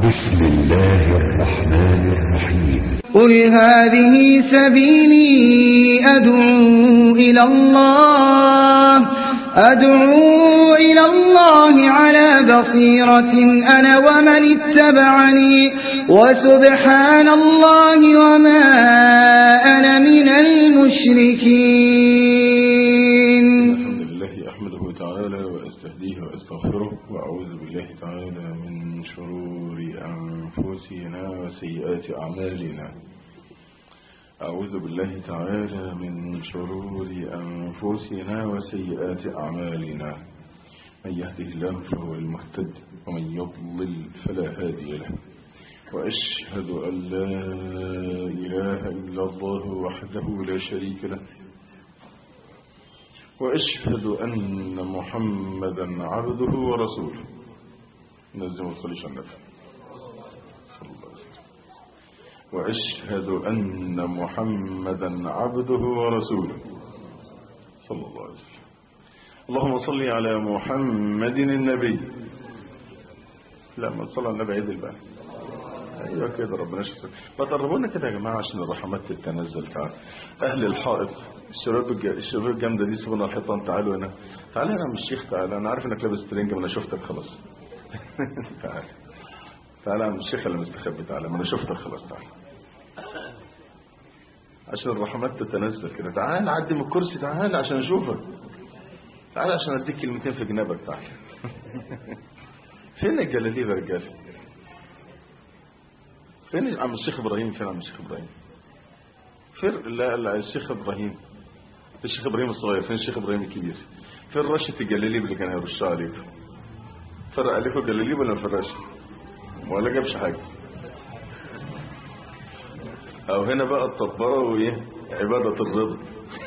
بسم الله الرحمن الرحيم قل هذه سبيلي أدعو إلى الله أدعو إلى الله على بصيرة أنا ومن اتبعني وسبحان الله وما أنا من المشركين الحمد لله أحمده تعالى وأستهديه وأستغفره وأعوذ بالله تعالى من شرور أنفسنا وسيئات أعمالنا أعوذ بالله تعالى من شرور أنفسنا وسيئات أعمالنا من يهده الله فهو المهتد ومن يضلل فلا هادي له وأشهد أن لا إله إلا الله وحده لا شريك له وأشهد أن محمدا عبده ورسوله نزل وصليش على النبي صلى الله عليه وسلم وأشهد أن محمدا عبده ورسوله صلى الله عليه وسلم اللهم صل على محمد النبي لا ما تصلى على النبي عيد البقى ايوه كده ربنا يشفيك ما تقربونا كده يا جماعه عشان الرحمات تتنزل تعال اهل الحائط الشباب الج... الشباب الجامده دي سيبونا على الحيطان تعالوا هنا تعال هنا من الشيخ تعال انا عارف انك لابس ترنج ما انا شفتك خلاص تعال تعال يا عم الشيخ اللي مستخبي تعال ما انا شفتك خلاص تعال عشان الرحمات تتنزل كده تعال عدي من الكرسي تعال عشان اشوفك تعال عشان اديك كلمتين في جنابك تعال فين الجلاليب يا رجاله فين عم الشيخ ابراهيم فين عم الشيخ ابراهيم فين لا لا الشيخ ابراهيم الشيخ ابراهيم الصغير فين الشيخ ابراهيم الكبير فين رشه الجلاليب اللي كان هيرشها عليكم فرق عليكم الجلاليب ولا ما فرقش ولا جابش حاجه او هنا بقى الطبره وايه عباده الرضا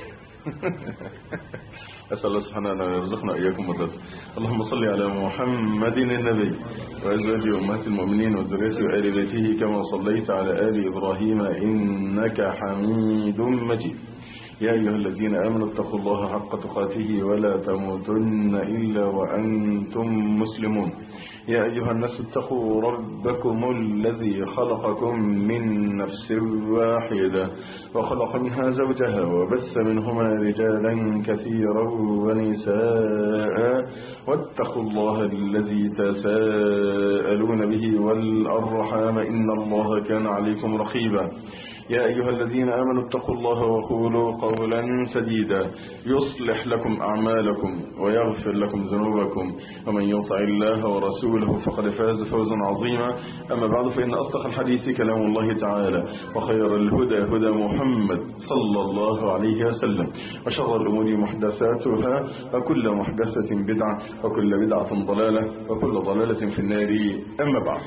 أسأل الله سبحانه أن يرزقنا إياكم الرزق اللهم صل على محمد النبي وأزواجه أمهات المؤمنين وذريته وآل بيته كما صليت على آل إبراهيم إنك حميد مجيد يا أيها الذين آمنوا اتقوا الله حق تقاته ولا تموتن إلا وأنتم مسلمون يا أيها الناس اتقوا ربكم الذي خلقكم من نفس واحدة وخلق منها زوجها وبث منهما رجالا كثيرا ونساء واتقوا الله الذي تساءلون به والأرحام إن الله كان عليكم رقيبا يا أيها الذين آمنوا اتقوا الله وقولوا قولا سديدا يصلح لكم أعمالكم ويغفر لكم ذنوبكم ومن يطع الله ورسوله فقد فاز فوزا عظيما أما بعد فإن أصدق الحديث كلام الله تعالى وخير الهدى هدى محمد صلى الله عليه وسلم وشر الأمور محدثاتها وكل محدثة بدعة وكل بدعة ضلالة وكل ضلالة في النار أما بعد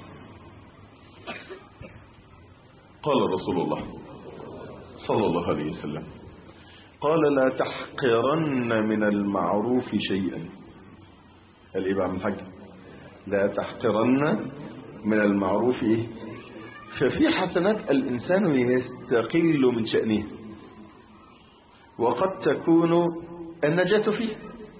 قال رسول الله صلى الله عليه وسلم قال لا تحقرن من المعروف شيئا قال ايه بقى من الحاج لا تحقرن من المعروف ايه ففي حسنات الانسان يستقل من شأنه وقد تكون النجاة فيه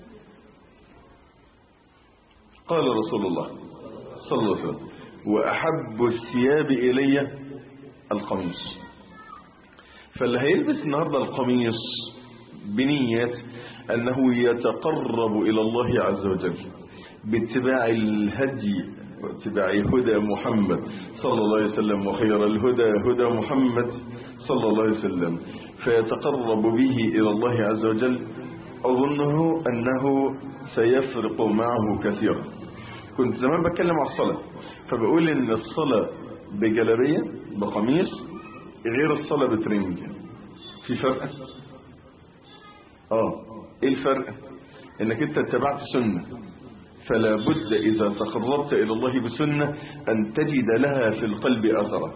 قال رسول الله صلى الله عليه وسلم وأحب الثياب إلي القميص فاللي هيلبس النهاردة القميص بنية أنه يتقرب إلى الله عز وجل باتباع الهدي واتباع هدى محمد صلى الله عليه وسلم وخير الهدى هدى محمد صلى الله عليه وسلم فيتقرب به إلى الله عز وجل أظنه أنه سيفرق معه كثيرا كنت زمان بتكلم على الصلاة فبقول إن الصلاة بجلبية بقميص غير الصلاة بترنج في فرق اه ايه الفرق انك انت اتبعت سنة فلا بد اذا تقربت الى الله بسنة ان تجد لها في القلب اثرا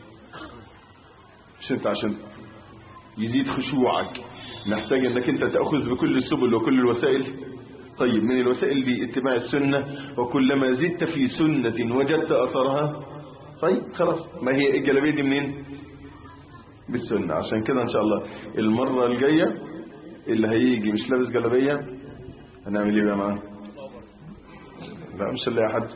مش انت عشان يزيد خشوعك محتاج انك انت تأخذ بكل السبل وكل الوسائل طيب من الوسائل دي اتباع السنة وكلما زدت في سنة وجدت اثرها طيب خلاص ما هي الجلابيه دي منين بالسنة عشان كده ان شاء الله المرة الجاية اللي هيجي مش لابس جلابية هنعمل ايه بقى معاه لا مش هنلاقي حد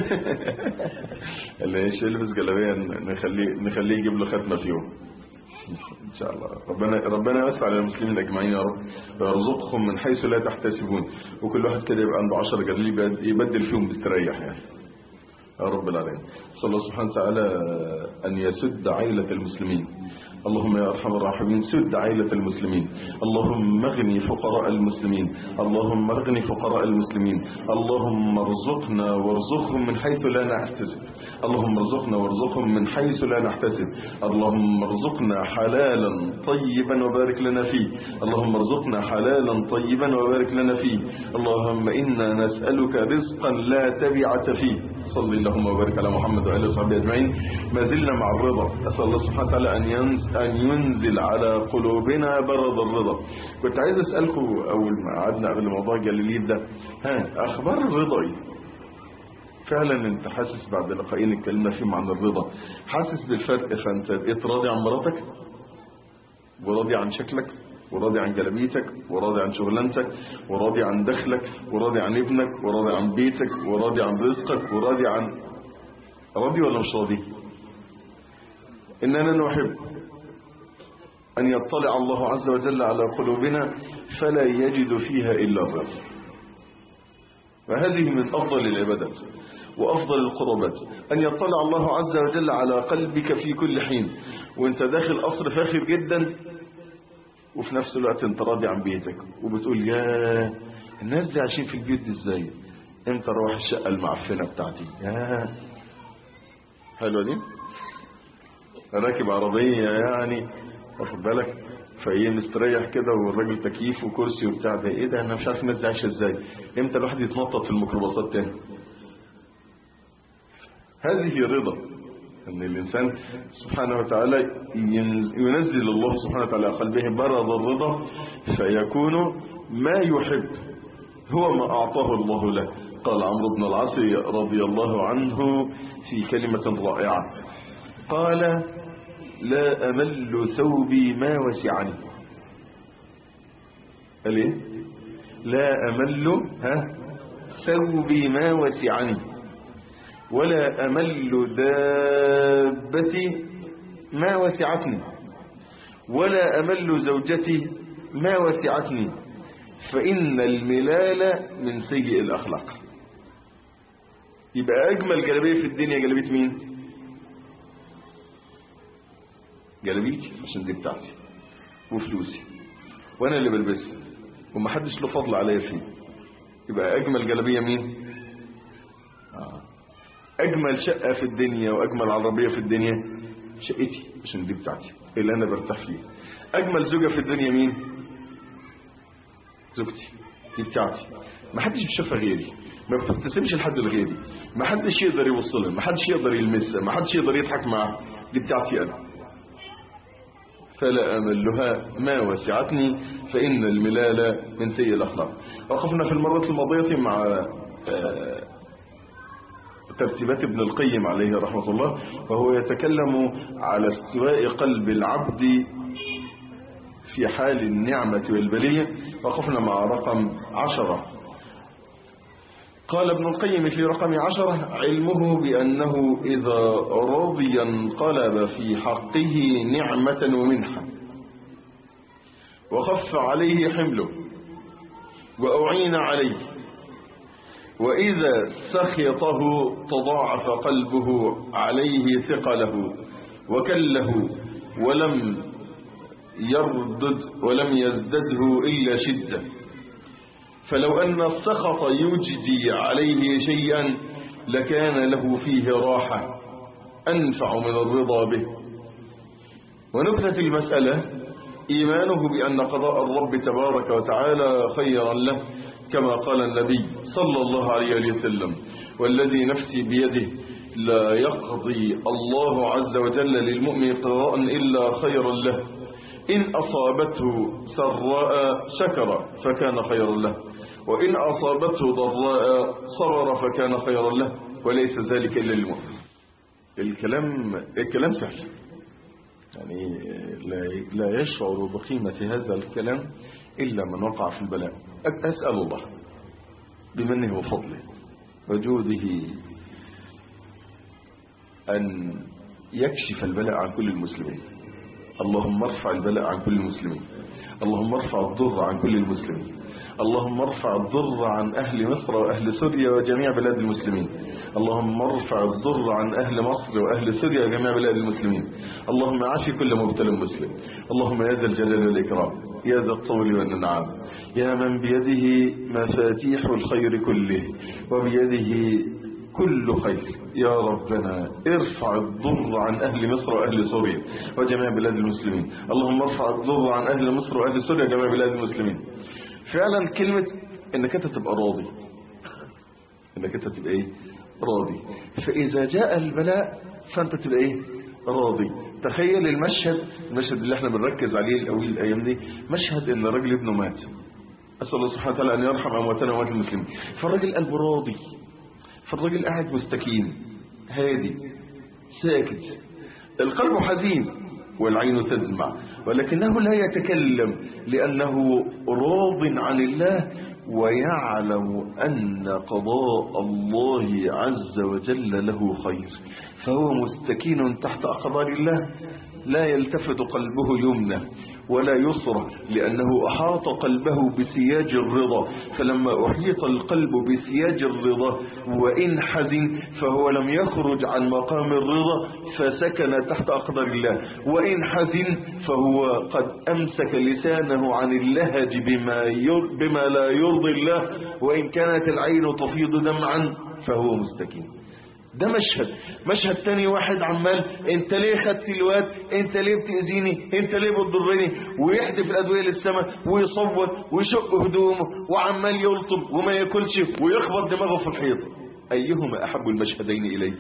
اللي ايش يلبس جلابيه نخليه نخليه يجيب له ختمه في يوم ان شاء الله ربنا ربنا يوسع على المسلمين اجمعين يا رب ويرزقهم من حيث لا تحتسبون وكل واحد كده يبقى عنده 10 جلاليب يبدل فيهم مستريح يعني يا رب العالمين صلى الله سبحانه وتعالى أن يسد عيلة المسلمين اللهم يا أرحم الراحمين سد عيلة المسلمين اللهم اغني فقراء المسلمين اللهم اغني فقراء المسلمين اللهم ارزقنا وارزقهم من حيث لا نحتسب اللهم ارزقنا وارزقهم من حيث لا نحتسب اللهم ارزقنا حلالا طيبا وبارك لنا فيه اللهم ارزقنا حلالا طيبا وبارك لنا فيه اللهم إنا نسألك رزقا لا تبعة فيه صلى اللهم وبارك على محمد وآله وصحبه أجمعين ما زلنا مع الرضا أسأل الله سبحانه وتعالى أن ينزل, أن ينزل على قلوبنا برد الرضا كنت عايز أسألكم أول ما قعدنا قبل موضوع الجليليب ده ها أخبار الرضا إيه فعلا انت حاسس بعد لقائين اتكلمنا فيهم عن الرضا حاسس بالفرق فانت بقيت راضي عن مراتك وراضي عن شكلك وراضي عن جلبيتك وراضي عن شغلانتك وراضي عن دخلك وراضي عن ابنك وراضي عن بيتك وراضي عن رزقك وراضي عن راضي ولا مش راضي إننا نحب أن يطلع الله عز وجل على قلوبنا فلا يجد فيها إلا الرضا فهذه من أفضل العبادات وأفضل القربات أن يطلع الله عز وجل على قلبك في كل حين وانت داخل قصر فاخر جدا وفي نفس الوقت انت راضي عن بيتك وبتقول يا الناس دي عايشين في البيوت دي ازاي انت روح الشقة المعفنة بتاعتي يا حلوة دي راكب عربية يعني واخد بالك فايه مستريح كده والراجل تكييف وكرسي وبتاع ده ايه ده انا مش عارف الناس دي عايشه ازاي امتى الواحد يتنطط في الميكروباصات تاني هذه رضا ان الانسان سبحانه وتعالى ينزل الله سبحانه وتعالى على قلبه برد الرضا فيكون ما يحب هو ما اعطاه الله له قال عمرو بن العاص رضي الله عنه في كلمة رائعة قال لا أمل ثوبي ما وسعني قال ايه لا أمل ها ثوبي ما وسعني ولا أمل دابتي ما وسعتني ولا أمل زوجتي ما وسعتني فإن الملال من سيء الأخلاق يبقى أجمل جلبية في الدنيا جلبية مين جلبيتي عشان دي بتاعتي وفلوسي وأنا اللي بلبسها ومحدش له فضل عليا فيه يبقى أجمل جلبية مين آه. أجمل شقة في الدنيا وأجمل عربية في الدنيا شقتي عشان دي بتاعتي اللي أنا برتاح فيها أجمل زوجة في الدنيا مين زوجتي دي بتاعتي ما حدش بيشوفها غيري ما بتبتسمش لحد غيري ما حدش يقدر يوصلها ما حدش يقدر يلمسها ما حدش يقدر يضحك معاها دي بتاعتي أنا فلا أملها ما وسعتني فإن الملال من سيء الأخلاق وقفنا في المرة الماضية مع ترتيبات ابن القيم عليه رحمة الله وهو يتكلم على استواء قلب العبد في حال النعمة والبلية وقفنا مع رقم عشرة قال ابن القيم في رقم عشرة علمه بأنه إذا رضي انقلب في حقه نعمة ومنحة وخف عليه حمله وأعين عليه وإذا سخطه تضاعف قلبه عليه ثقله وكله ولم يردد ولم يزدده إلا شدة فلو أن السخط يجدي عليه شيئا لكان له فيه راحة أنفع من الرضا به ونكتة المسألة إيمانه بأن قضاء الرب تبارك وتعالى خيرا له كما قال النبي صلى الله عليه وسلم والذي نفسي بيده لا يقضي الله عز وجل للمؤمن قضاء إلا خيرا له إن أصابته سراء شكر فكان خيرا له وإن أصابته ضراء صبر فكان خيرا له وليس ذلك إلا للمؤمن الكلام الكلام سهل يعني لا لا يشعر بقيمة هذا الكلام إلا من وقع في البلاء أسأل الله بمنه وفضله وجوده أن يكشف البلاء عن كل المسلمين اللهم ارفع البلاء عن كل المسلمين اللهم ارفع الضر عن كل المسلمين اللهم ارفع الضر عن أهل مصر وأهل سوريا وجميع بلاد المسلمين اللهم ارفع الضر عن أهل مصر وأهل سوريا وجميع بلاد المسلمين اللهم عافي كل مبتلى مسلم اللهم يا ذا الجلال والإكرام يا ذا الطول والإنعام يا من بيده مفاتيح الخير كله وبيده كل خير يا ربنا ارفع الضر عن أهل مصر وأهل سوريا وجميع بلاد المسلمين اللهم ارفع الضر عن أهل مصر وأهل سوريا وجميع بلاد المسلمين فعلا كلمة انك انت تبقى راضي انك انت تبقى ايه راضي فاذا جاء البلاء فانت تبقى ايه راضي تخيل المشهد المشهد اللي احنا بنركز عليه الاول الايام دي مشهد ان الراجل ابنه مات اسال الله سبحانه وتعالى ان يرحم امواتنا واموات المسلمين فالراجل قلبه راضي فالراجل قاعد مستكين هادي ساكت القلب حزين والعين تدمع ولكنه لا يتكلم لأنه راض عن الله ويعلم أن قضاء الله عز وجل له خير فهو مستكين تحت أقدار الله لا يلتفت قلبه يمنى ولا يسرى لأنه أحاط قلبه بسياج الرضا فلما أحيط القلب بسياج الرضا وإن حزن فهو لم يخرج عن مقام الرضا فسكن تحت أقدار الله وإن حزن فهو قد أمسك لسانه عن اللهج بما, بما لا يرضي الله وإن كانت العين تفيض دمعا فهو مستكين ده مشهد مشهد تاني واحد عمال انت ليه خدت الواد انت ليه بتأذيني انت ليه بتضرني ويحدف الادوية للسماء ويصوت ويشق هدومه وعمال يلطم وما ياكلش ويخبط دماغه في الحيط ايهما احب المشهدين اليك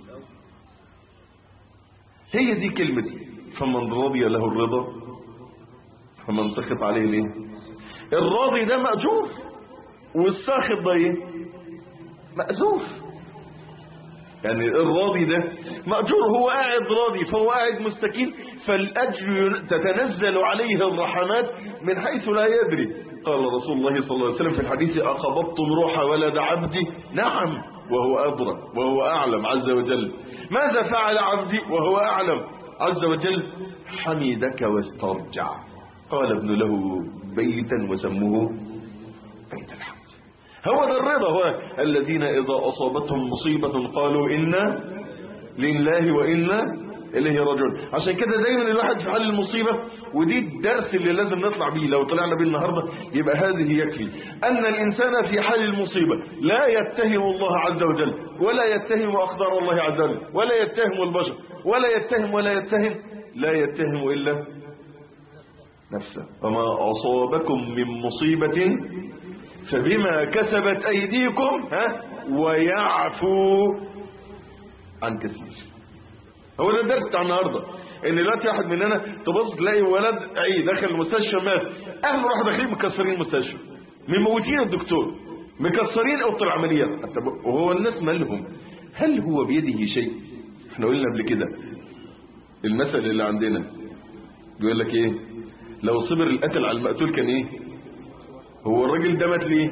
هي دي كلمة فمن رضي له الرضا فمن سخط عليه ليه الراضي ده مأجور والساخط ده ايه مأزوف يعني الراضي ده مأجور هو قاعد راضي فهو قاعد مستكين فالأجر تتنزل عليه الرحمات من حيث لا يدري قال رسول الله صلى الله عليه وسلم في الحديث أقبضتم روح ولد عبدي نعم وهو أدرى وهو أعلم عز وجل ماذا فعل عبدي وهو أعلم عز وجل حمدك واسترجع قال ابن له بيتا وسموه بيت الحمد هو ده الرضا هو الذين إذا أصابتهم مصيبة قالوا إنا لله وإنا إليه راجعون عشان كده دايما الواحد في حال المصيبة ودي الدرس اللي لازم نطلع بيه لو طلعنا بيه النهاردة يبقى هذه يكفي أن الإنسان في حال المصيبة لا يتهم الله عز وجل ولا يتهم أقدار الله عز وجل ولا يتهم البشر ولا يتهم ولا يتهم لا يتهم إلا نفسه وما أصابكم من مصيبة فبما كسبت أيديكم ها ويعفو عن كثير هو ده الدرس بتاع النهارده ان دلوقتي واحد مننا تبص تلاقي ولد اي داخل المستشفى مات اهله راحوا داخلين مكسرين المستشفى مموتين الدكتور مكسرين اوضه العمليات وهو الناس مالهم هل هو بيده شيء احنا قلنا قبل كده المثل اللي عندنا بيقول لك ايه لو صبر القتل على المقتول كان ايه هو الراجل ده مات ليه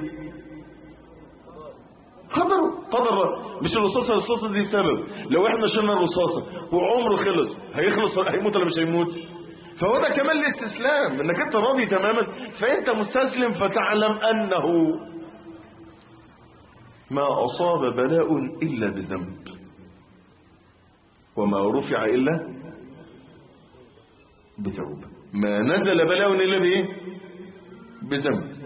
قدره قدر مش الرصاصه الرصاصه دي سبب لو احنا شلنا الرصاصه وعمره خلص هيخلص هيموت ولا مش هيموت فهو ده كمان الاستسلام انك انت راضي تماما فانت مستسلم فتعلم انه ما اصاب بلاء الا بذنب وما رفع الا بتوبه ما نزل بلاء الا بايه بذنب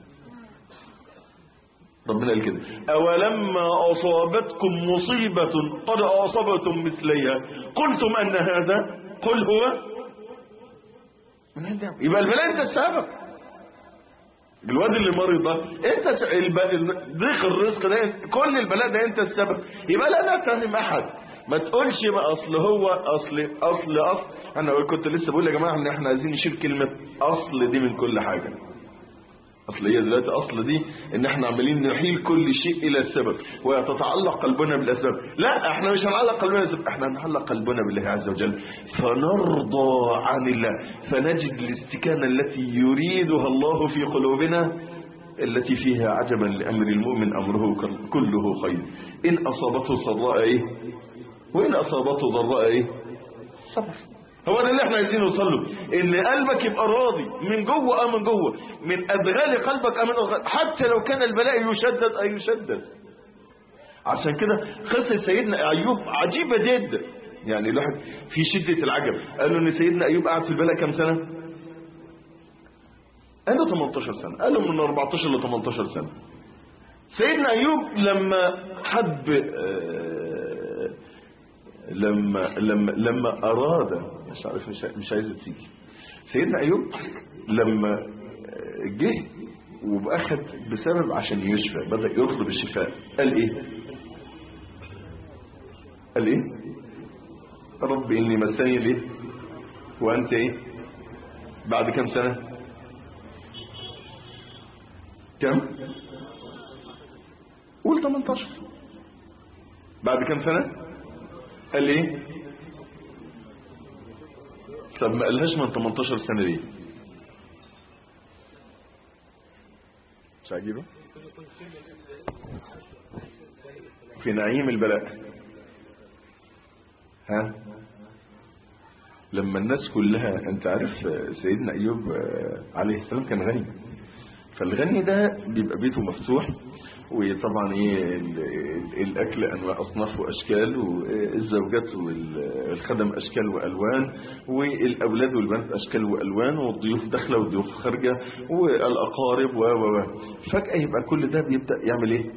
ربنا قال كده أولما أصابتكم مصيبة قد أصبتم مثليها قلتم أن هذا قل هو من عند يبقى البلاء أنت السبب الواد اللي مريض ده انت ضيق الرزق ده كل البلاء ده انت السبب يبقى لا نتهم احد ما تقولش بقى اصل هو اصل اصل اصل انا كنت لسه بقول يا جماعه ان احنا عايزين نشيل كلمه اصل دي من كل حاجه اصل هي دلوقتي اصل دي ان احنا عمالين نحيل كل شيء الى السبب وتتعلق قلبنا بالاسباب لا احنا مش هنعلق قلبنا بالاسباب احنا هنعلق قلبنا بالله عز وجل فنرضى عن الله فنجد الاستكانه التي يريدها الله في قلوبنا التي فيها عجبا لأمر المؤمن أمره كله خير إن أصابته سراء إيه وإن أصابته ضراء إيه صبر هو ده اللي احنا عايزين نوصل له ان قلبك يبقى راضي من جوه اه من جوه من ادغال قلبك اه من أدغال حتى لو كان البلاء يشدد اه يشدد عشان كده قصه سيدنا ايوب عجيبه جدا يعني الواحد في شده العجب قالوا ان سيدنا ايوب قعد في البلاء كام سنه قالوا 18 سنه قالوا من 14 ل 18 سنه سيدنا ايوب لما حب آه لما لما لما اراد مش عارف مش, مش عايزه تيجي سيدنا ايوب لما جه واخد بسبب عشان يشفى بدا يطلب الشفاء قال ايه قال ايه رب اني مسني ليه وانت ايه بعد كم سنه كم قول 18 بعد كم سنه قال ايه طب ما قالهاش من 18 سنة ليه مش عاجبه في نعيم البلاء ها لما الناس كلها انت عارف سيدنا ايوب عليه السلام كان غني فالغني ده بيبقى بيته مفتوح وطبعا ايه الاكل انواع اصناف واشكال والزوجات والخدم اشكال والوان والاولاد والبنات اشكال والوان والضيوف داخله والضيوف خارجه والاقارب و و فجاه يبقى كل ده بيبدا يعمل ايه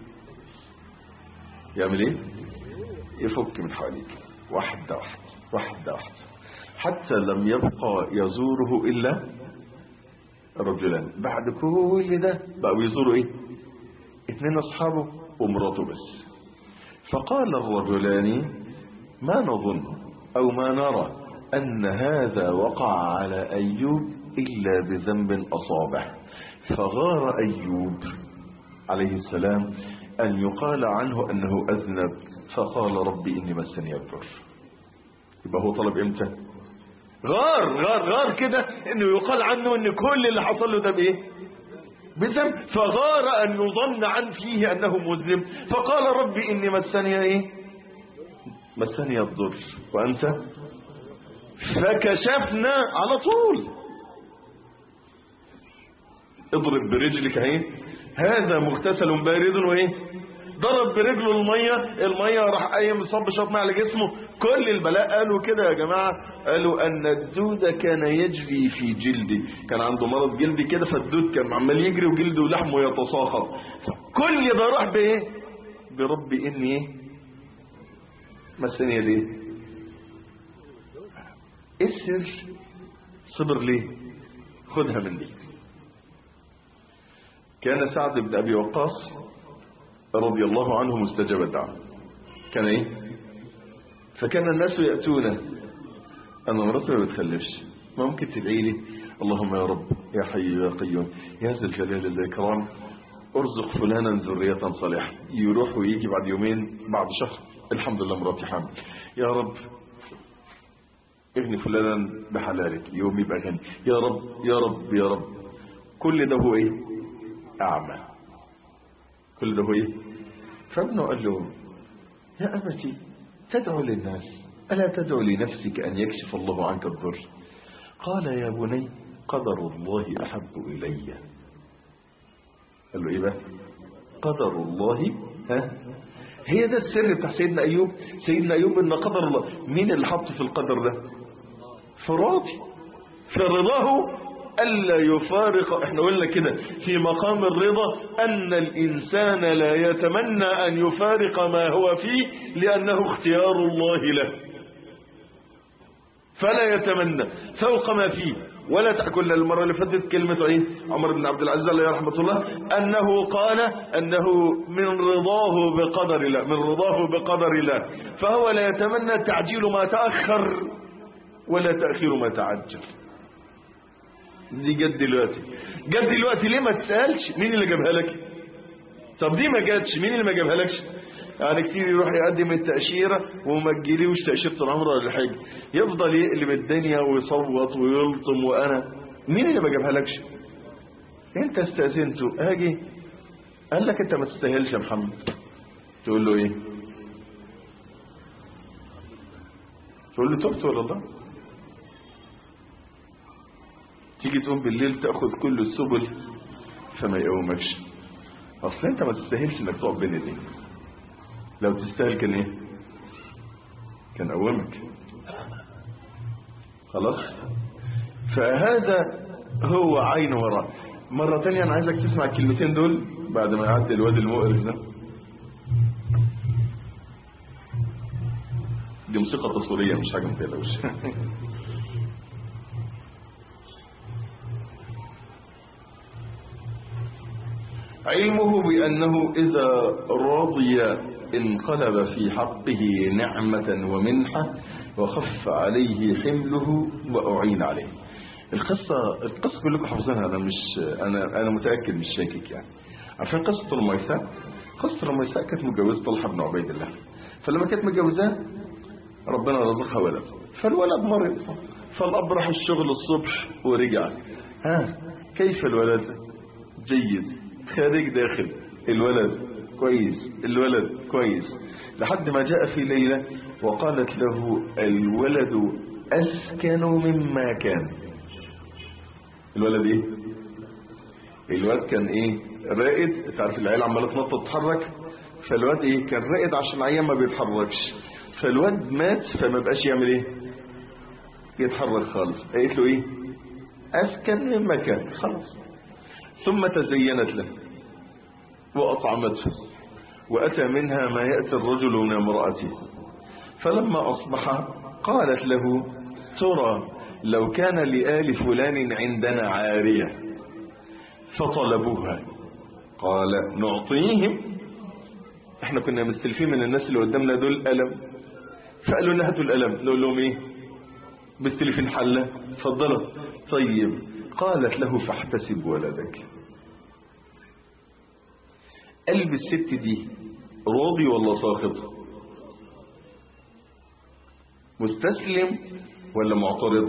يعمل ايه يفك من حواليك واحده واحده واحده واحده حتى لم يبقى يزوره الا رجلان بعد كل ده بقوا يزوروا ايه اثنين اصحابه ومراته بس فقال الرجلان ما نظن او ما نرى ان هذا وقع على ايوب الا بذنب اصابه فغار ايوب عليه السلام ان يقال عنه انه اذنب فقال ربي اني مسني الضر يبقى هو طلب امتى غار غار غار كده انه يقال عنه ان كل اللي حصل له ده بايه بذنب فغار ان يظن عن فيه انه مذنب فقال ربي اني مسني ايه مسني الضر وانت فكشفنا على طول اضرب برجلك اهي هذا مغتسل بارد وايه ضرب برجله المية المية راح قايم صب شط ماء على جسمه كل البلاء قالوا كده يا جماعة قالوا ان الدود كان يجري في جلدي كان عنده مرض جلدي كده فالدود كان عمال يجري وجلده ولحمه يتصاخر كل ده راح بايه بربي اني ايه مسني ليه ايه السر صبر ليه خدها من دي كان سعد بن ابي وقاص رضي الله عنه مستجاب الدعوة كان ايه فكان الناس يأتون انا مراتي ما بتخلفش ممكن تدعي لي اللهم يا رب يا حي يا قيوم يا ذا الجلال الإكرام ارزق فلانا ذرية صالحة يروح ويجي بعد يومين بعد شهر الحمد لله مراتي حامل يا رب اغني فلانا بحلالك يوم يبقى غني يا رب يا رب يا رب كل ده هو ايه اعمى كل ده هو ايه فابنه قال له يا أبتي تدعو للناس ألا تدعو لنفسك أن يكشف الله عنك الضر قال يا بني قدر الله أحب إلي قال له إيه بقى قدر الله ها هي ده السر بتاع سيدنا أيوب سيدنا أيوب إن قدر الله مين اللي حط في القدر ده فراضي فرضاه ألا يفارق احنا قلنا كده في مقام الرضا أن الإنسان لا يتمنى أن يفارق ما هو فيه لأنه اختيار الله له فلا يتمنى فوق ما فيه ولا تأكل المرة اللي فاتت كلمة ايه عمر بن عبد العزيز عليه رحمة الله أنه قال أنه من رضاه بقدر الله من رضاه بقدر الله فهو لا يتمنى تعجيل ما تأخر ولا تأخير ما تعجل دي جت دلوقتي جت دلوقتي ليه ما تسألش مين اللي جابها لك طب دي ما جاتش مين اللي ما جابها لكش يعني كتير يروح يقدم التأشيرة وما تجيليوش تأشيرة العمر ولا حاجة يفضل يقلب الدنيا ويصوت ويلطم وأنا مين اللي ما جابها لكش انت استاذنته اجي قال لك انت ما تستاهلش يا محمد تقول له ايه تقول له تبت ولا ضل تيجي تقوم بالليل تاخد كل السبل فما يقومكش اصل انت ما تستاهلش انك تقف بين ايديك لو تستاهل كان ايه كان قومك خلاص فهذا هو عين وراء مرة تانية انا عايزك تسمع الكلمتين دول بعد ما يعدي الواد المقرف ده دي موسيقى تصويرية مش حاجة متقلقوش علمه بأنه إذا رضي انقلب في حقه نعمة ومنحة وخف عليه حمله وأعين عليه القصة القصة كلكم حافظينها أنا مش أنا أنا متأكد مش شاكك يعني عارفين قصة رميساء قصة رميساء كانت متجوزة طلحة بن عبيد الله فلما كانت متجوزاه ربنا رزقها ولد فالولد مرض فالأب راح الشغل الصبح ورجع ها كيف الولد جيد خارج داخل الولد كويس الولد كويس لحد ما جاء في ليلة وقالت له الولد أسكن مما كان الولد ايه الولد كان ايه رائد تعرف العيال عماله تنطط تتحرك فالواد ايه كان رائد عشان العيان ما بيتحركش فالواد مات فما بقاش يعمل ايه يتحرك خالص قالت له ايه اسكن من مكان خلاص ثم تزينت له واطعمته واتى منها ما ياتي الرجل من امراته فلما اصبح قالت له ترى لو كان لآل فلان عندنا عارية فطلبوها قال نعطيهم احنا كنا مستلفين من الناس اللي قدامنا دول ألم فقالوا لنا هاتوا الألم نقول لهم ايه مستلفين حلة فضلوا طيب قالت له فاحتسب ولدك قلب الست دي راضي ولا ساخط مستسلم ولا معترض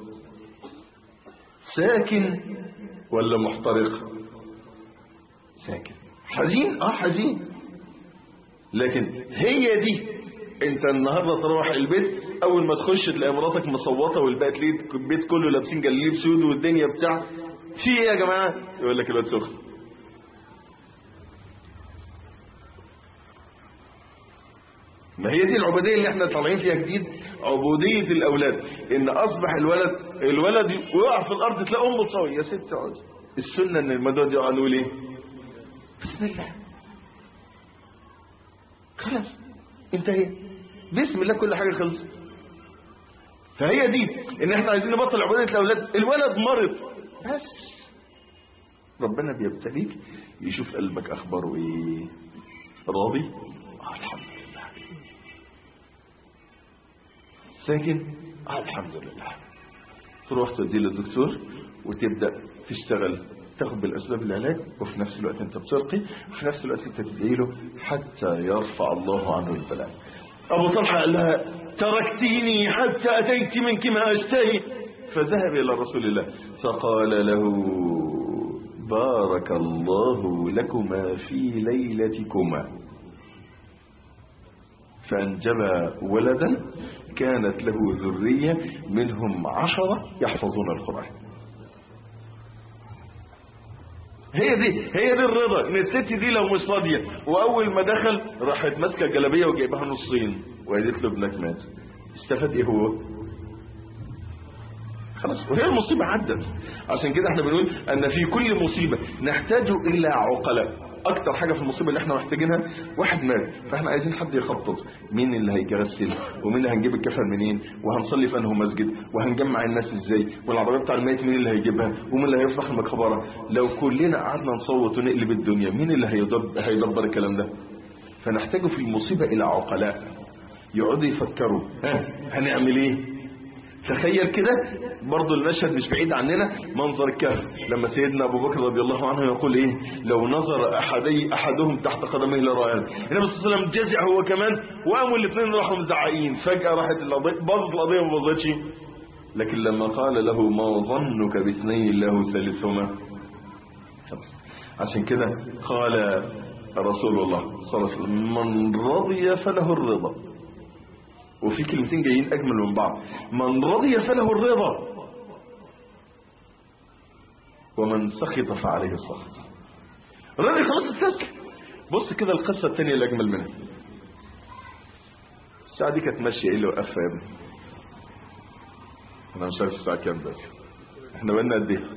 ساكن ولا محترق ساكن حزين اه حزين لكن هي دي انت النهارده تروح البيت اول ما تخش تلاقي مراتك مصوته والبيت ليه البيت كله لابسين جلاليب سود والدنيا بتاع في ايه يا جماعه يقول لك الواد سخن ما هي دي العبودية اللي احنا طالعين فيها جديد عبودية الأولاد إن أصبح الولد الولد ويقع في الأرض تلاقي أمه تصوي يا ست اقعد السنة إن المدود يقع نقول إيه؟ بسم الله خلاص انتهي بسم الله كل حاجة خلصت فهي دي إن احنا عايزين نبطل عبودية الأولاد الولد مرض بس ربنا بيبتليك يشوف قلبك أخباره إيه راضي آه الحمد لله ساكن آه الحمد لله تروح توديه للدكتور وتبدأ تشتغل تاخد بالأسباب العلاج وفي نفس الوقت انت بترقي وفي نفس الوقت انت تدعي له حتى يرفع الله عنه البلاء أبو طلحة قال لها تركتيني حتى أتيت منك ما أشتهي فذهب إلى رسول الله فقال له بارك الله لكما في ليلتكما فانجبى ولدا كانت له ذرية منهم عشرة يحفظون القرآن هي دي هي دي الرضا ان الست دي لو مش فاضيه واول ما دخل راحت ماسكه الجلابيه وجايبها نصين وقالت له ابنك مات استفاد ايه هو خلاص وهي المصيبه عدت عشان كده احنا بنقول ان في كل مصيبه نحتاج الى عقلاء اكتر حاجه في المصيبه اللي احنا محتاجينها واحد مات فاحنا عايزين حد يخطط مين اللي هيغسل ومين اللي هنجيب الكفن منين وهنصلي في انه مسجد وهنجمع الناس ازاي والعربيه بتاع الميت مين اللي هيجيبها ومين اللي هيفتح المقبره لو كلنا قعدنا نصوت ونقلب الدنيا مين اللي هيدبر, هيدبر الكلام ده فنحتاج في المصيبه الى عقلاء يقعدوا يفكروا ها هنعمل ايه تخيل كده برضو المشهد مش بعيد عننا منظر الكهف لما سيدنا ابو بكر رضي الله عنه يقول ايه لو نظر احدي احدهم تحت قدميه لرأى النبي صلى الله عليه وسلم جزع هو كمان وقاموا الاثنين راحوا مزعقين فجأة راحت القضية باظت القضية ما باظتش لكن لما قال له ما ظنك باثنين الله ثالثهما عشان كده قال رسول الله صلى الله عليه وسلم من رضي فله الرضا وفي كلمتين جايين اجمل من بعض من رضي فله الرضا ومن سخط فعليه السخط رضي خلاص استسلم بص كده القصه الثانيه اللي اجمل منها الساعه دي كانت ماشيه ايه اللي وقفها يا ابني انا مش عارف الساعه كام دلوقتي احنا بقالنا قد ايه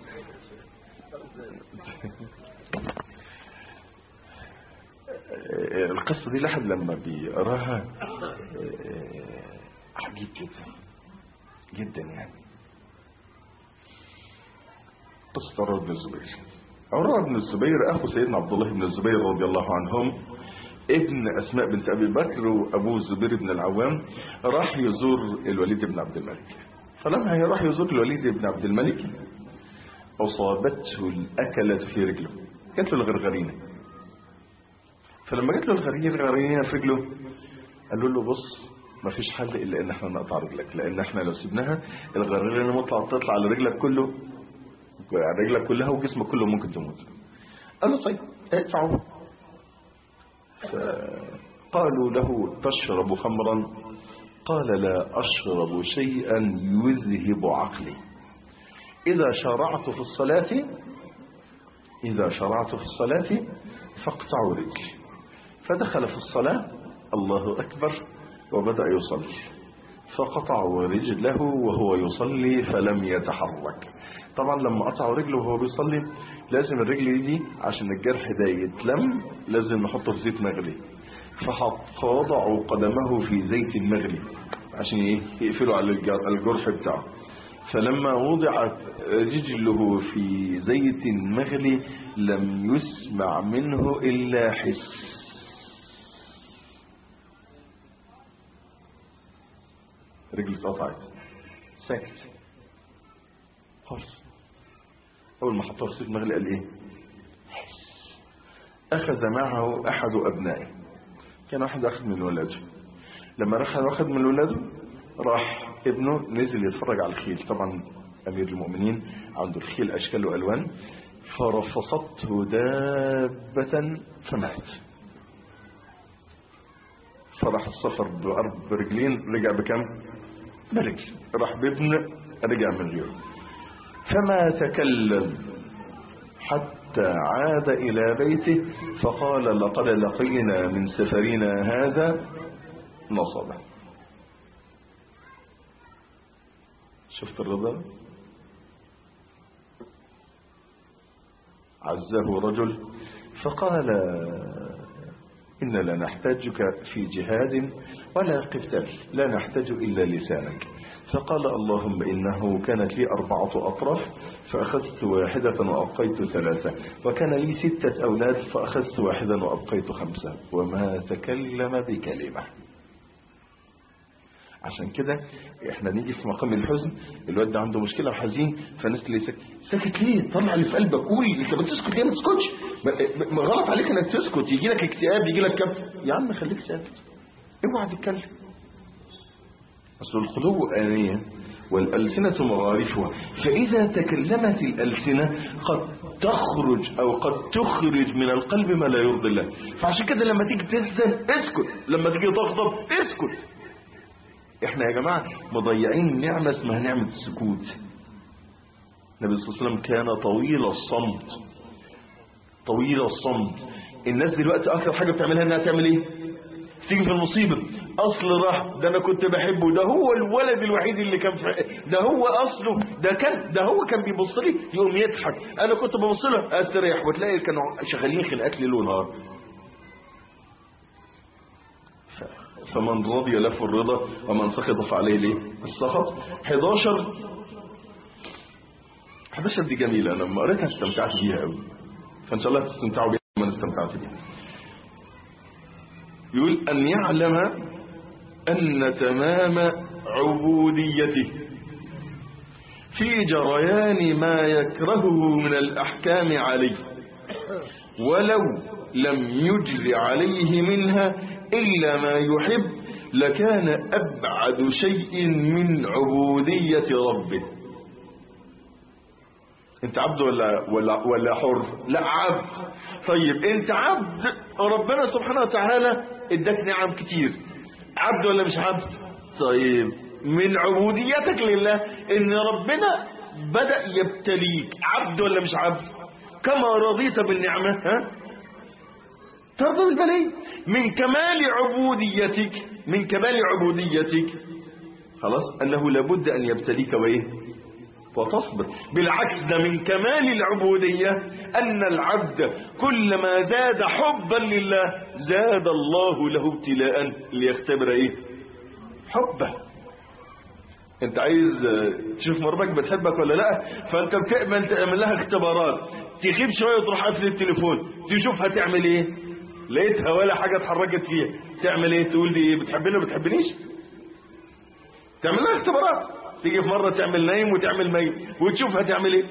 القصة دي الواحد لما بيقراها عجيب جدا جدا يعني قصة عروة بن الزبير عروة بن الزبير أخو سيدنا عبد الله بن الزبير رضي الله عنهم ابن أسماء بنت أبي بكر وأبوه الزبير بن العوام راح يزور الوليد بن عبد الملك فلما راح يزور الوليد بن عبد الملك أصابته الأكلة في رجله جات له الغرغرينة فلما جات له الغرغرينة في رجله قالوا له بص ما فيش حل إلا إن احنا نقطع رجلك لأن احنا لو سيبناها الغرغرينة مطلع تطلع على رجلك كله على رجلك كلها وجسمك كله ممكن تموت قال له طيب ادفعوا فقالوا له تشرب خمرا قال لا أشرب شيئا يذهب عقلي إذا شرعت في الصلاة إذا شرعت في الصلاة فاقطعوا رجلي فدخل في الصلاة الله أكبر وبدأ يصلي فقطعوا رجله وهو يصلي فلم يتحرك طبعا لما قطعوا رجله وهو بيصلي لازم الرجل دي عشان الجرح ده يتلم لازم نحطه في زيت مغلي فوضعوا قدمه في زيت مغلي عشان يقفلوا على الجرح بتاعه فلما وضعت رجله في زيت مغلي لم يسمع منه إلا حس رجل اتقطعت ساكت خالص أول ما حطوه في زيت مغلي قال إيه حس أخذ معه أحد أبنائه كان واحد أخذ من ولاده لما راح واخد من ولاده راح ابنه نزل يتفرج على الخيل طبعا امير المؤمنين عنده الخيل اشكال والوان فرفصته دابة فمات فراح السفر بأرب برجلين رجع بكم برجل راح بابن رجع من غيره فما تكلم حتى عاد إلى بيته فقال لقد لقينا من سفرنا هذا نصبا شفت الرضا عزه رجل فقال إن لا نحتاجك في جهاد ولا قتال لا نحتاج إلا لسانك فقال اللهم إنه كانت لي أربعة أطراف فأخذت واحدة وأبقيت ثلاثة وكان لي ستة أولاد فأخذت واحدا وأبقيت خمسة وما تكلم بكلمة عشان كده احنا نيجي في مقام الحزن الواد ده عنده مشكله وحزين فالناس اللي ساكت ساكت ليه طلع اللي في قلبك قول انت بتسكت ليه ما تسكتش ما غلط عليك انك تسكت يجي لك اكتئاب يجي لك كبت يا عم خليك ساكت اوعى تتكلم اصل الخلو انيه والألسنة مغارفها فإذا تكلمت الألسنة قد تخرج أو قد تخرج من القلب ما لا يرضي الله فعشان كده لما تيجي تحزن اسكت لما تيجي تغضب اسكت احنا يا جماعة مضيعين نعمة اسمها نعمة السكوت النبي صلى الله عليه وسلم كان طويل الصمت طويل الصمت الناس دلوقتي اكثر حاجة بتعملها انها تعمل ايه تيجي في المصيبة اصل راح ده انا كنت بحبه ده هو الولد الوحيد اللي كان في ده هو اصله ده كان ده هو كان بيبص لي يقوم يضحك انا كنت ببص له استريح وتلاقي كانوا شغالين خناقات ليل ونهار فمن رضي له الرضا ومن سخط فعليه ليه السخط 11 11 دي جميلة انا لما قريتها استمتعت بيها قوي فان شاء الله تستمتعوا بيها من استمتعت بيها يقول ان يعلم ان تمام عبوديته في جريان ما يكرهه من الاحكام عليه ولو لم يجر عليه منها إلا ما يحب لكان أبعد شيء من عبودية ربه انت عبد ولا ولا ولا حر لا عبد طيب انت عبد ربنا سبحانه وتعالى اداك نعم كتير عبد ولا مش عبد طيب من عبوديتك لله ان ربنا بدأ يبتليك عبد ولا مش عبد كما رضيت بالنعمة ها ترضى بالبلي من كمال عبوديتك من كمال عبوديتك خلاص انه لابد ان يبتليك وايه وتصبر بالعكس ده من كمال العبودية أن العبد كلما زاد حبا لله زاد الله له ابتلاء ليختبر ايه حبه انت عايز تشوف مربك بتحبك ولا لا فانت بتقبل تعمل لها اختبارات تغيب شوية وتروح قافل التليفون تشوف هتعمل ايه لقيتها ولا حاجة اتحركت فيها تعمل ايه تقول لي بتحبني ولا بتحبنيش تعمل لها اختبارات تيجي في مرة تعمل نايم وتعمل ميت وتشوف هتعمل ايه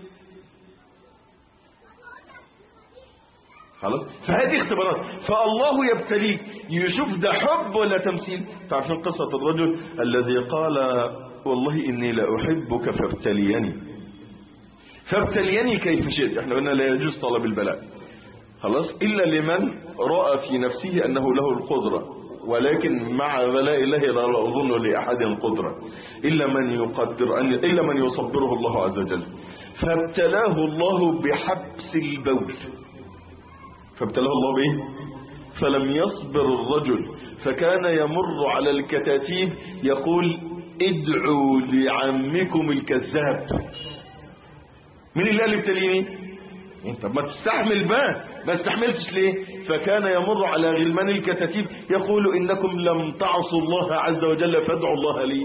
خلاص فهذه اختبارات فالله يبتليك يشوف ده حب ولا تمثيل تعرفين قصة الرجل الذي قال والله إني لا أحبك فابتليني فابتليني كيف شئت احنا قلنا لا يجوز طلب البلاء خلاص إلا لمن رأى في نفسه أنه له القدرة ولكن مع بلاء الله لا أظن لأحد قدرة إلا من يقدر أن إلا من يصبره الله عز وجل فابتلاه الله بحبس البول فابتلاه الله بإيه فلم يصبر الرجل فكان يمر على الكتاتيب يقول ادعوا لعمكم الكذاب مين اللي قال ابتليني انت ما تستحمل بقى ما استحملتش ليه فكان يمر على غلمان الكتاتيب يقول انكم لم تعصوا الله عز وجل فادعوا الله لي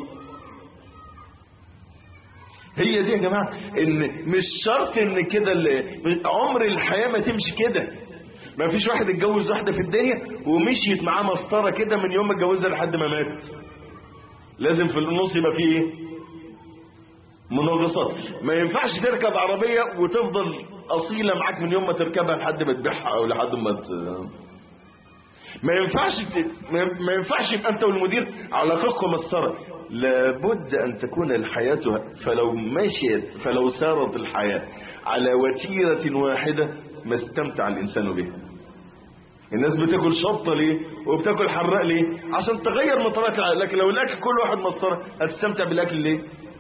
هي دي يا جماعة ان مش شرط ان كده عمر الحياة ما تمشي كده ما فيش واحد اتجوز واحدة في الدنيا ومشيت معاه مسطرة كده من يوم ما اتجوزها لحد ما مات لازم في النص يبقى فيه ايه منغصات ما ينفعش تركب عربية وتفضل أصيلة معاك من يوم ما تركبها لحد ما تبيعها أو لحد ما ت... ما ينفعش ت... ما ينفعش يبقى أنت والمدير علاقتكم مسطرة لابد أن تكون الحياة فلو مشيت فلو سارت الحياة على وتيرة واحدة ما استمتع الإنسان بها الناس بتاكل شطة ليه وبتاكل حراق ليه عشان تغير من طبيعة لكن لو الأكل كل واحد مسطرة هتستمتع بالأكل ليه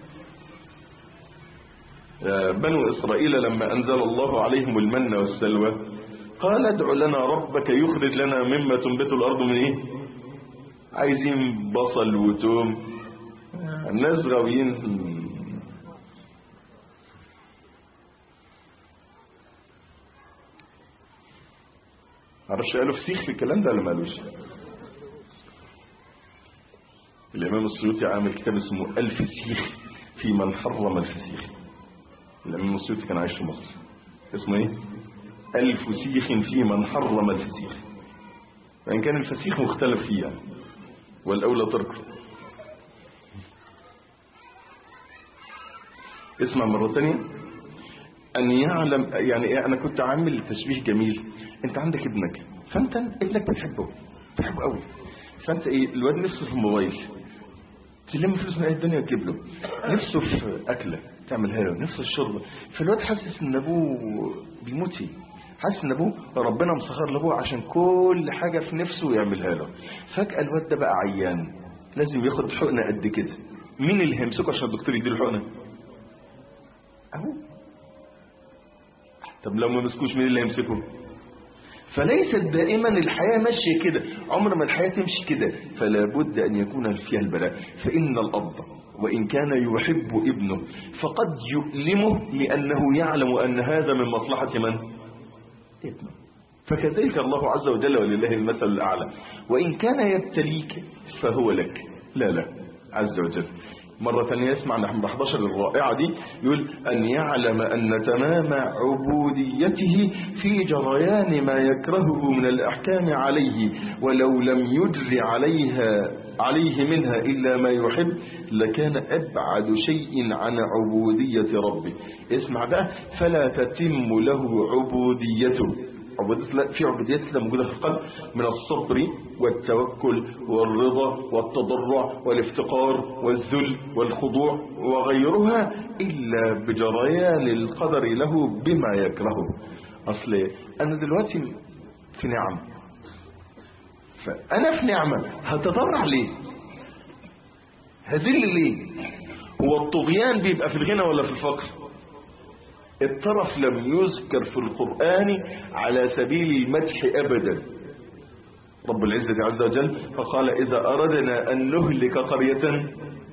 بنو إسرائيل لما أنزل الله عليهم المن والسلوى قال ادع لنا ربك يخرج لنا مما تنبت الأرض من إيه عايزين بصل وتوم الناس غاويين معرفش قالوا فسيخ في الكلام ده ولا ما قالوش الإمام السيوطي عامل كتاب اسمه الفسيخ في من حرم الفسيخ الإمام السيوطي كان عايش في مصر اسمه ايه الفسيخ في من حرم الفسيخ وإن كان الفسيخ مختلف فيه يعني والأولى تركه اسمع مرة تانية أن يعلم يعني أنا كنت عامل تشبيه جميل أنت عندك ابنك فأنت ابنك بتحبه بتحبه قوي فأنت إيه الواد نفسه في الموبايل تلم فلوس من أي الدنيا تجيب له نفسه في أكلة تعملها له نفسه الشرب فالواد حاسس ان ابوه بيموت فيه حاسس ان ابوه ربنا مسخر لابوه عشان كل حاجة في نفسه يعملها له فجأة الواد ده بقى عيان لازم ياخد حقنة قد كده مين اللي هيمسكه عشان الدكتور يديله حقنة اهو طب لو ما مسكوش مين اللي هيمسكه فليست دائما الحياة ماشية كده عمر ما الحياة تمشي كده فلا بد أن يكون فيها البلاء فإن الأب وإن كان يحب ابنه فقد يؤلمه لأنه يعلم أن هذا من مصلحة من؟ ابنه فكذلك الله عز وجل ولله المثل الأعلى وإن كان يبتليك فهو لك لا لا عز وجل مرة ثانية يسمع نحن 11 الرائعة دي يقول أن يعلم أن تمام عبوديته في جريان ما يكرهه من الأحكام عليه ولو لم يجر عليها عليه منها إلا ما يحب لكان أبعد شيء عن عبودية ربه اسمع بقى فلا تتم له عبوديته عبودية لا في عبوديات كده موجودة في القلب من الصبر والتوكل والرضا والتضرع والافتقار والذل والخضوع وغيرها إلا بجريان القدر له بما يكرهه أصل أنا دلوقتي في نعم فأنا في نعمة هتضرع ليه هذل ليه هو الطغيان بيبقى في الغنى ولا في الفقر الطرف لم يذكر في القرآن على سبيل المدح أبدا رب العزة عز وجل فقال إذا أردنا أن نهلك قرية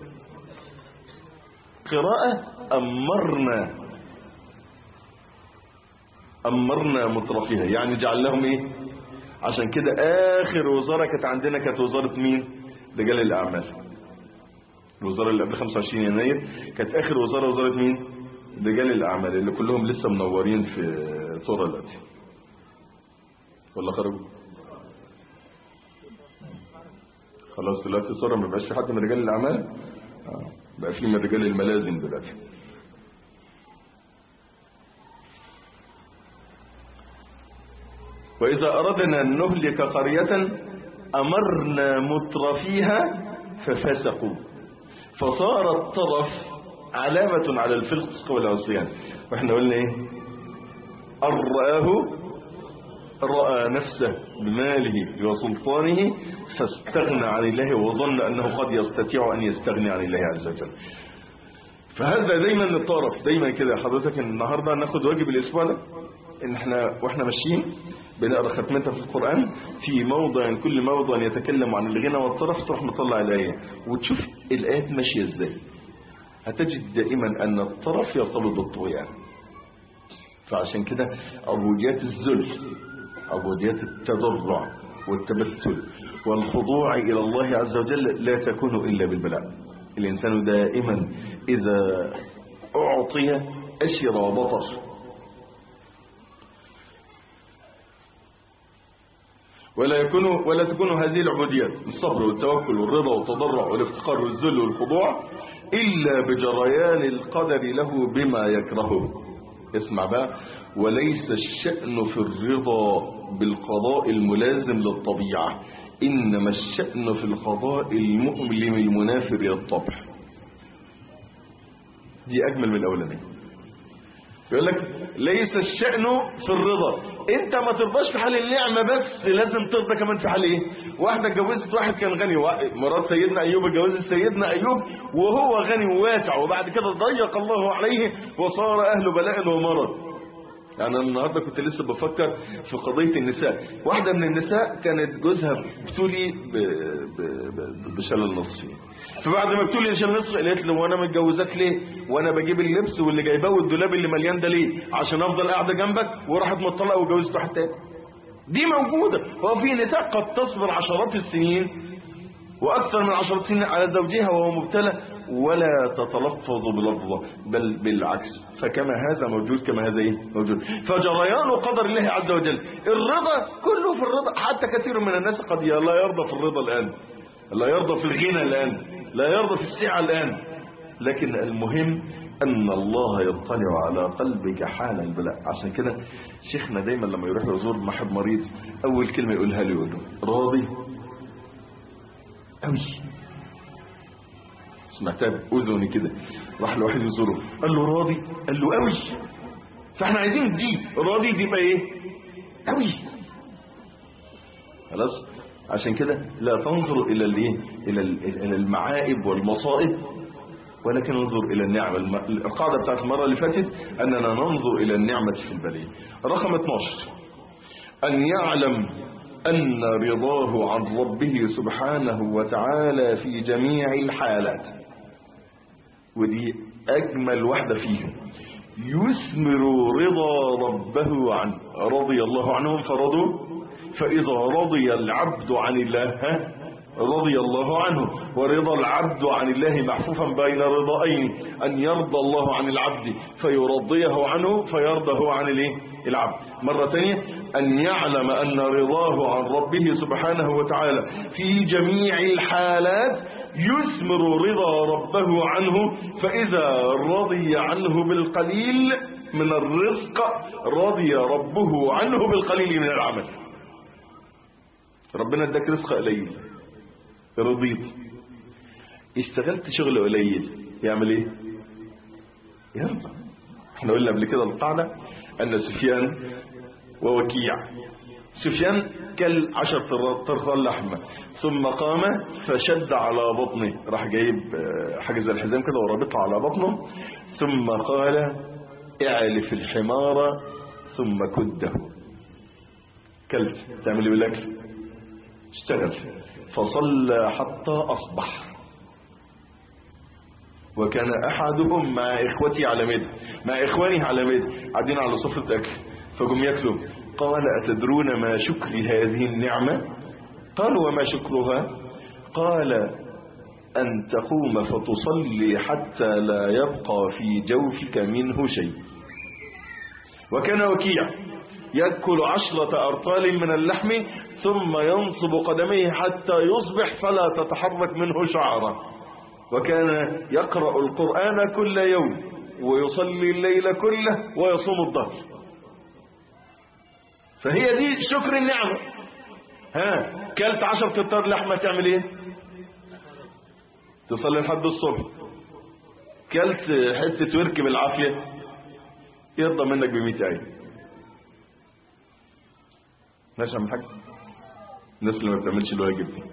قراءة أمرنا أمرنا مترفيها يعني جعل لهم إيه عشان كده آخر وزارة كانت عندنا كانت وزارة مين رجال الأعمال الوزارة اللي قبل 25 يناير كانت آخر وزارة وزارة مين رجال الأعمال اللي كلهم لسه منورين في صورة الأتي ولا خرجوا خلاص دلوقتي صورة ما بقاش في حد من رجال الأعمال آه. بقى في من رجال الملازم دلوقتي وإذا أردنا أن نهلك قرية أمرنا مترفيها ففسقوا فصار الطرف علامة على الفسق والعصيان واحنا قلنا ايه أن رآه رأى نفسه بماله وسلطانه فاستغنى عن الله وظن أنه قد يستطيع أن يستغني عن الله عز وجل فهذا دايما الطرف دايما كده حضرتك النهاردة ناخد واجب الأسبوع ده ان احنا واحنا ماشيين بنقرا ختمتها في القرآن في موضع كل موضع يتكلم عن الغنى والطرف تروح مطلع الآية وتشوف الآيات ماشية ازاي هتجد دائما أن الطرف يرتبط بالطغيان فعشان كده عبوديات الذل عبوديات التضرع والتبتل والخضوع إلى الله عز وجل لا تكون إلا بالبلاء الإنسان دائما إذا أعطي أشر وبطر ولا يكون ولا تكون هذه العبوديات الصبر والتوكل والرضا والتضرع والافتقار والذل والخضوع إلا بجريان القدر له بما يكرهه اسمع بقى وليس الشأن في الرضا بالقضاء الملازم للطبيعة إنما الشأن في القضاء المؤلم المنافر للطبع دي أجمل من الأولانية يقول لك ليس الشأن في الرضا انت ما ترضاش في حال النعمة بس لازم ترضى كمان في حال ايه واحدة اتجوزت واحد كان غني مرات سيدنا ايوب اتجوزت سيدنا ايوب وهو غني وواسع وبعد كده ضيق الله عليه وصار اهل بلاء ومرض يعني أنا النهاردة كنت لسه بفكر في قضية النساء واحدة من النساء كانت جوزها بتولي بشلل نصفي فبعد ما بتقول شال نصف قالت له وانا متجوزاك ليه وانا بجيب اللبس واللي جايباه والدولاب اللي مليان ده ليه عشان افضل قاعده جنبك وراحت مطلقه وجوزت واحد تاني دي موجوده هو في نساء قد تصبر عشرات السنين واكثر من عشرات السنين على زوجها وهو مبتلى ولا تتلفظ بلفظه بل بالعكس فكما هذا موجود كما هذا ايه موجود فجريان قدر الله عز وجل الرضا كله في الرضا حتى كثير من الناس قد لا يرضى في الرضا الان لا يرضى في الغنى الآن لا يرضى في السعة الآن لكن المهم أن الله يطلع على قلبك حال البلاء عشان كده شيخنا دايما لما يروح يزور محب مريض أول كلمة يقولها له يقول له راضي أمشي سمعتها بأذني كده راح لواحد يزوره قال له راضي قال له قوي فاحنا عايزين دي راضي دي بقى ايه قوي خلاص عشان كده لا تنظر الى الايه الى الى المعائب والمصائب ولكن انظر الى النعمه القاعده بتاعت المره اللي فاتت اننا ننظر الى النعمه في البليه رقم 12 ان يعلم ان رضاه عن ربه سبحانه وتعالى في جميع الحالات ودي اجمل واحده فيهم يثمر رضا ربه عنه رضي الله عنهم فرضوا فإذا رضي العبد عن الله رضي الله عنه ورضا العبد عن الله محفوفا بين رضائين أن يرضى الله عن العبد فيرضيه عنه فيرضى هو عن الايه العبد مرة ثانية أن يعلم أن رضاه عن ربه سبحانه وتعالى في جميع الحالات يثمر رضا ربه عنه فإذا رضي عنه بالقليل من الرزق رضي ربه عنه بالقليل من العمل ربنا اداك رزق قليل رضيت اشتغلت شغل قليل يعمل ايه يرضى احنا قلنا قبل كده القاعدة ان سفيان ووكيع سفيان كل عشر طرفان لحمة ثم قام فشد على بطنه راح جايب آه، حاجة زي الحزام كده ورابطها على بطنه ثم قال اعلف الحمار ثم كده كلت تعمل ايه بالاكل اشتغل فصلى حتى اصبح وكان احدهم مع اخوتي على مد مع اخواني على مد قاعدين على سفرة اكل فجم ياكلوا قال اتدرون ما شكر هذه النعمة قالوا وما شكرها قال ان تقوم فتصلي حتى لا يبقى في جوفك منه شيء وكان وكيع يأكل عشرة أرطال من اللحم ثم ينصب قدميه حتى يصبح فلا تتحرك منه شعرة وكان يقرأ القرآن كل يوم ويصلي الليل كله ويصوم الظهر فهي دي شكر النعمة ها كلت عشرة اطار لحمة تعمل ايه تصلي لحد الصبح كلت حتة ورك بالعافية يرضى منك بمئة عين ماشي من حاجة الناس اللي ما بتعملش الواجب دي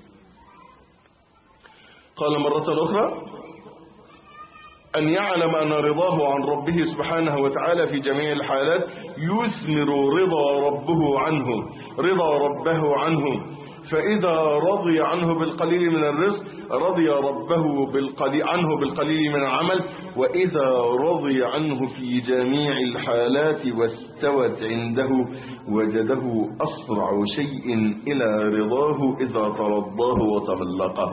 قال مرة أخرى أن يعلم أن رضاه عن ربه سبحانه وتعالى في جميع الحالات يثمر رضا ربه عنه رضا ربه عنه فإذا رضي عنه بالقليل من الرزق رضي ربه بالقليل عنه بالقليل من العمل وإذا رضي عنه في جميع الحالات واستوت عنده وجده أسرع شيء إلى رضاه إذا ترضاه وتملقه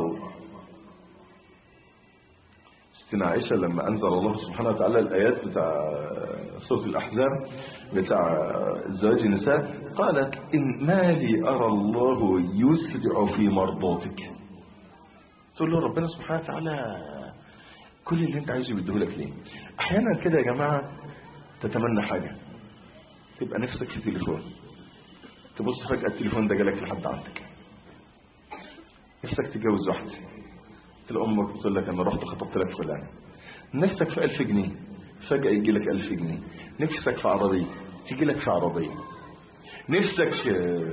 ستنا عائشة لما أنزل الله سبحانه وتعالى الآيات بتاع سورة الأحزاب بتاع زواج النساء قالت إن ما لي أرى الله يسرع في مرضاتك تقول له ربنا سبحانه وتعالى كل اللي انت عايزه بيديهولك ليه احيانا كده يا جماعة تتمنى حاجة تبقى نفسك في تليفون تبص فجأة التليفون ده جالك لحد عندك نفسك تتجوز واحدة تلاقي امك بتقول لك انا رحت خطبت لك فلان نفسك في ألف جنيه فجأة يجي لك ألف جنيه نفسك في عربية تيجي لك في عربية نفسك في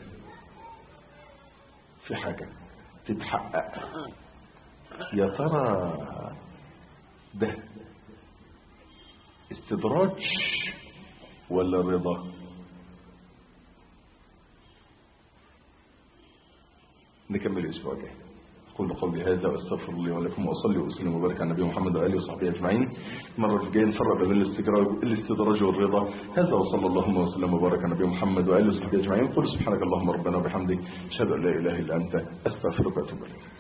في حاجة تتحقق يا ترى ده استدراج ولا رضا نكمل الاسبوع الجاي قول قولي هذا واستغفر الله ولكم واصلي واسلم وبارك على النبي محمد واله وصحبه اجمعين المره الجايه نفرق بين الاستدراج الاستدراج والرضا هذا وصلى اللهم وسلم وبارك على النبي محمد واله وصحبه اجمعين قل سبحانك اللهم ربنا وبحمدك اشهد ان لا اله الا انت استغفرك واتوب اليك